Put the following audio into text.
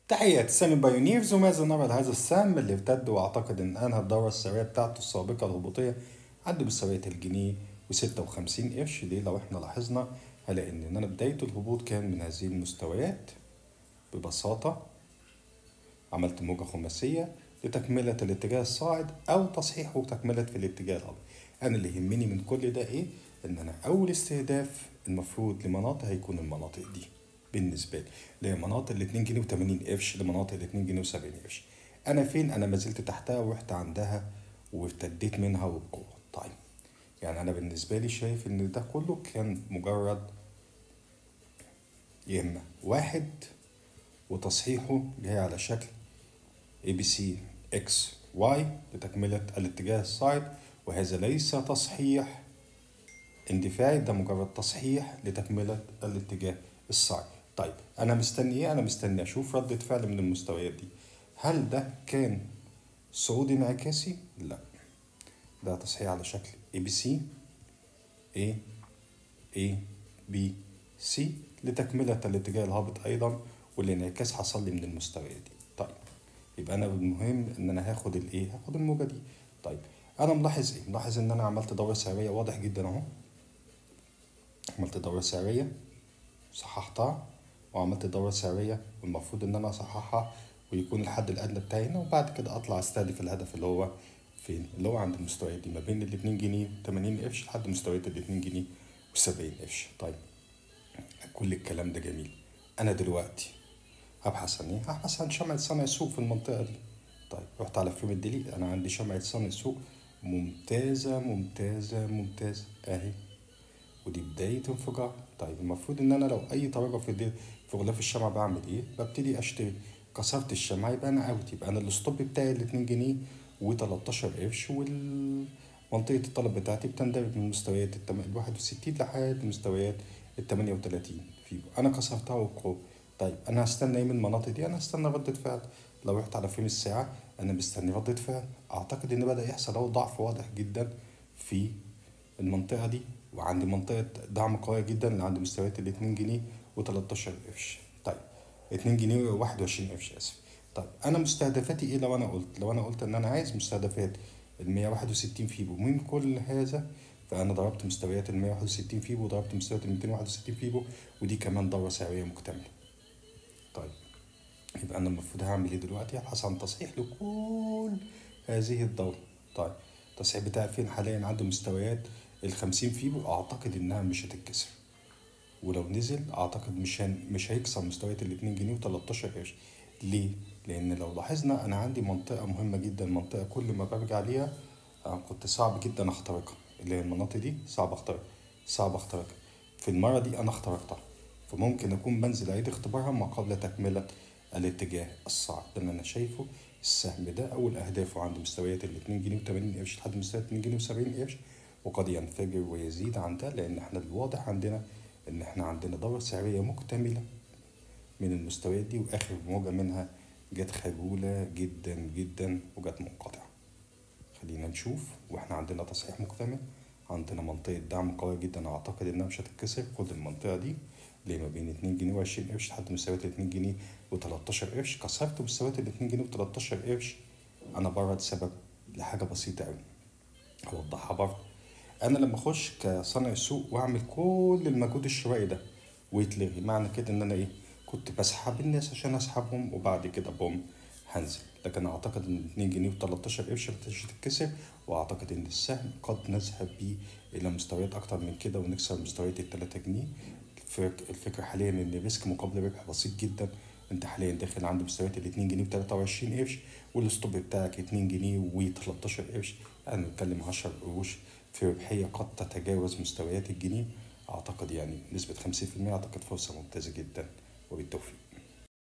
تحيات سامي بايونيرز وماذا نرى لهذا السهم اللي ارتد واعتقد ان انهى الدورة السعرية بتاعته السابقة الهبوطية عند مستويات الجنيه وستة وخمسين قرش دي لو احنا لاحظنا هلاقي ان انا بداية الهبوط كان من هذه المستويات ببساطة عملت موجة خماسية لتكملة الاتجاه الصاعد أو تصحيح وتكملة في الاتجاه الهابط أنا اللي يهمني من كل ده إيه؟ إن أنا أول استهداف المفروض لمناطق هيكون المناطق دي بالنسبة لي اللي هي مناطق ال 2 جنيه و80 قرش لمناطق ال 2 جنيه و70 قرش أنا فين؟ أنا ما زلت تحتها ورحت عندها وارتديت منها وبقوة طيب يعني أنا بالنسبة لي شايف إن ده كله كان مجرد يا إما واحد وتصحيحه جاي على شكل اي بي سي اكس واي لتكملة الاتجاه الصاعد وهذا ليس تصحيح اندفاعي ده مجرد تصحيح لتكملة الاتجاه الصاعد طيب انا مستني ايه انا مستني اشوف ردة فعل من المستويات دي هل ده كان صعود انعكاسي لا ده تصحيح على شكل اي بي سي اي اي بي سي لتكملة الاتجاه الهابط ايضا والانعكاس حصل لي من المستويات دي طيب يبقى انا المهم ان انا هاخد الايه هاخد الموجة دي طيب انا ملاحظ ايه ملاحظ ان انا عملت دورة سعرية واضح جدا اهو عملت دورة سعرية صححتها وعملت دورة سعرية والمفروض ان انا اصححها ويكون الحد الادنى بتاعي هنا وبعد كده اطلع استهدف الهدف اللي هو فين اللي هو عند المستويات دي ما بين ال 2 جنيه 80 قرش لحد مستويات ال 2 جنيه و70 قرش طيب كل الكلام ده جميل انا دلوقتي هبحث عن ايه هبحث عن شمعة صنع سوق في المنطقة دي طيب رحت على فريم الديليت انا عندي شمعة صنع سوق ممتازة ممتازة ممتازة اهي ودي بداية انفجار طيب المفروض ان انا لو اي تراجع في الدي في غلاف الشمعة بعمل ايه ببتدي اشتري كسرت الشمعة يبقى انا اوت يبقى انا الستوب بتاعي ال 2 جنيه و13 قرش ومنطقة الطلب بتاعتي بتندرج من مستويات ال 61 لحد مستويات ال 38 فيبو انا كسرتها وبقوة طيب انا هستنى ايه من المناطق دي انا هستنى ردة فعل لو رحت على فريم الساعة انا مستني ردة فعل اعتقد ان بدأ يحصل اهو ضعف واضح جدا في المنطقة دي وعندي منطقة دعم قوية جدا اللي عند مستويات ال 2 جنيه و13 قرش طيب 2 جنيه و21 قرش اسف طيب انا مستهدفاتي ايه لو انا قلت لو انا قلت ان انا عايز مستهدفات ال 161 فيبو من كل هذا فانا ضربت مستويات ال 161 فيبو وضربت مستويات ال 261 فيبو ودي كمان دورة سعرية مكتملة طيب يبقى انا المفروض هعمل ايه دلوقتي هبحث عن تصحيح لكل هذه الدورة طيب التصحيح بتاعي فين حاليا عند مستويات ال 50 فيبو اعتقد انها مش هتتكسر ولو نزل اعتقد مش هن... مش هيكسر مستويات ال 2 جنيه و13 قرش ليه لان لو لاحظنا انا عندي منطقه مهمه جدا منطقه كل ما برجع ليها كنت صعب جدا اخترقها اللي هي المناطق دي صعب اخترق صعب اخترقها في المره دي انا اخترقتها فممكن اكون بنزل اعيد اختبارها ما قبل تكمله الاتجاه الصاعد ده اللي انا شايفه السهم ده اول اهدافه عند مستويات ال 2 جنيه و80 قرش لحد مستويات 2 جنيه و70 قرش وقد ينفجر ويزيد عن ده لان احنا الواضح عندنا ان احنا عندنا دورة سعرية مكتملة من المستويات دي واخر موجة منها جت خجولة جدا جدا وجت منقطعة خلينا نشوف واحنا عندنا تصحيح مكتمل عندنا منطقة دعم قوية جدا اعتقد انها مش هتتكسر خد المنطقة دي اللي ما بين 2 جنيه و20 قرش لحد مستويات 2 جنيه و13 قرش كسرت مستويات ال 2 جنيه و13 قرش انا بره سبب لحاجة بسيطة قوي اوضحها برضه انا لما اخش كصانع سوق واعمل كل المجهود الشرائي ده ويتلغي معنى كده ان انا ايه كنت بسحب الناس عشان اسحبهم وبعد كده بوم هنزل لكن اعتقد ان 2 جنيه و13 قرش مش هتتكسر واعتقد ان السهم قد نذهب بيه الى مستويات اكتر من كده ونكسر مستويات ال 3 جنيه الفكره حاليا ان الريسك مقابل ربح بسيط جدا انت حاليا داخل عند مستويات ال 2 جنيه و23 قرش والستوب بتاعك 2 جنيه و13 قرش انا بتكلم 10 قروش في ربحية قد تتجاوز مستويات الجنيه أعتقد يعني نسبة 50% أعتقد فرصة ممتازة جدا وبالتوفيق